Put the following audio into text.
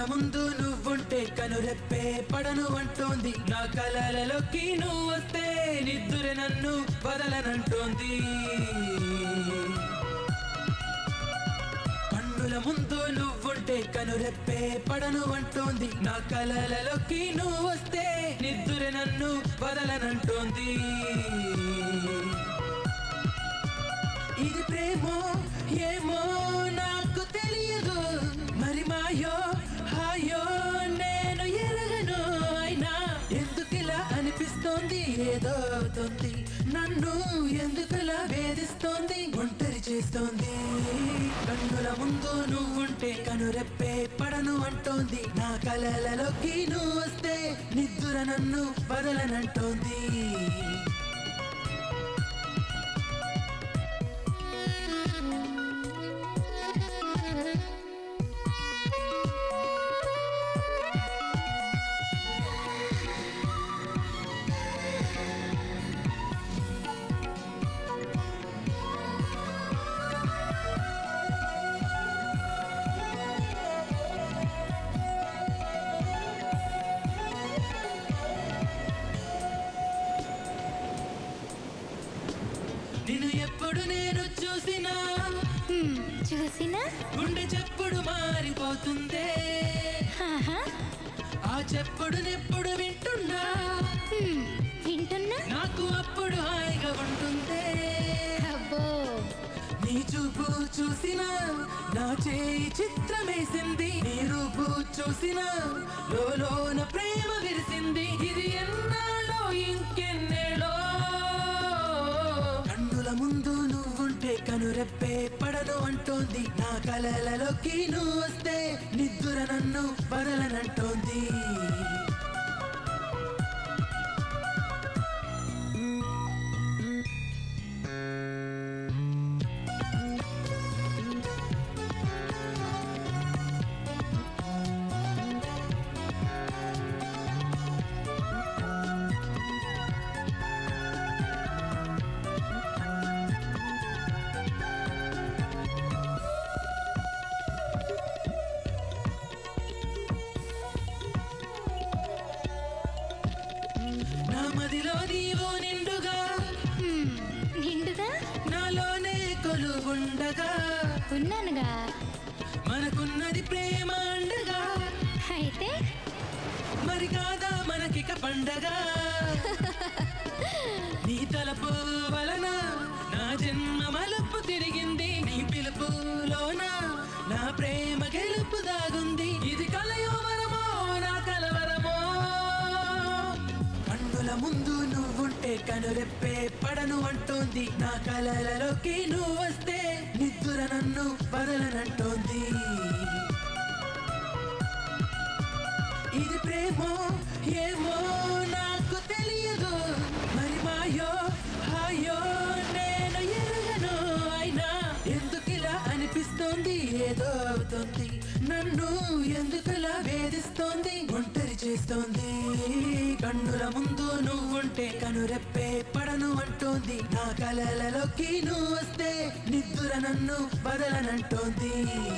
ముందు నువ్వుంటే కనురెప్పే పడను అంటోంది నా కలలలోకి నువ్వు వస్తే నిద్దుర నన్ను వదలనంటోంది కన్నుల ముందు నువ్వుంటే కనురెప్పే పడను అంటోంది నా కలలలోకి నువ్వు వస్తే నిద్దుర నన్ను వదలనంటోంది ఇది ప్రేమో ఏమో నాకు తెలియదు మరి మాయో హాయో నేను ఎరగను అయినా ఎందుకిలా అనిపిస్తోంది ఏదో అవుతుంది నన్ను ఎందుకులా వేధిస్తోంది ఒంటరి చేస్తోంది కన్నుల ముందు నువ్వుంటే కనురెప్పే పడను అంటోంది నా కలలలోకి నువ్వు వస్తే నిద్దుర నన్ను వదలనంటోంది నిన్ను ఎప్పుడు నేను చూసినా హ్మ్, చూసినా గుండె చెప్పుడు మారిపోతుందే ఆహా, ఆ చెప్పుడు నెప్పుడు వింటున్నా హ్మ్, వింటున్నా నాకు అప్పుడు హాయిగా ఉంటుందే అబ్బో నీ చూపు చూసినా నా చేయి చిత్రమేసింది నీ రూపు చూసినా లోన ప్రేమ విరిసింది ఇది ఎన్నాళ్ళో ఇంకెన్నేళ్ళో కన్నుల ముందు నువ్వుంటే కనురెప్పే పడను అంటోంది నా కలలలోకి నువ్వు వస్తే నిద్దుర నన్ను వదలనంటోంది నా మదిలో నీవు నిండుగా హ్మ్, నిండుగా నాలోనే కొలువుండగా ఉన్నానుగా మనకున్నది ప్రేమ అండగా అయితే మరి కాదా మనకిక పండగ నీ తలపు వలన నా జన్మ మలుపు తిరిగింది నీ పిలుపులోన నా ప్రేమ గెలుపు దాగుంది ఇది కలయో వరమో నా కలవరమో కన్నుల ముందు నువ్వుంటే కనురెప్పే పడను అంటోంది నా కలలలోకి నువ్వు వస్తే నిద్దుర నన్ను వదలనంటోంది ఇది ప్రేమో ఏమో నాకు తెలియదు మరి మాయో హాయో నేను ఎరగను అయినా ఎందుకిలా అనిపిస్తోంది ఏదో అవుతుంది నన్ను ఎందుకులా వేధిస్తోంది ఒంటరి చేస్తోంది కన్నుల ముందు నువ్వుంటే కనురెప్పే పడను అంటోంది నా కలలలోకి నువ్వు వస్తే నిద్దుర నన్ను వదలనంటోంది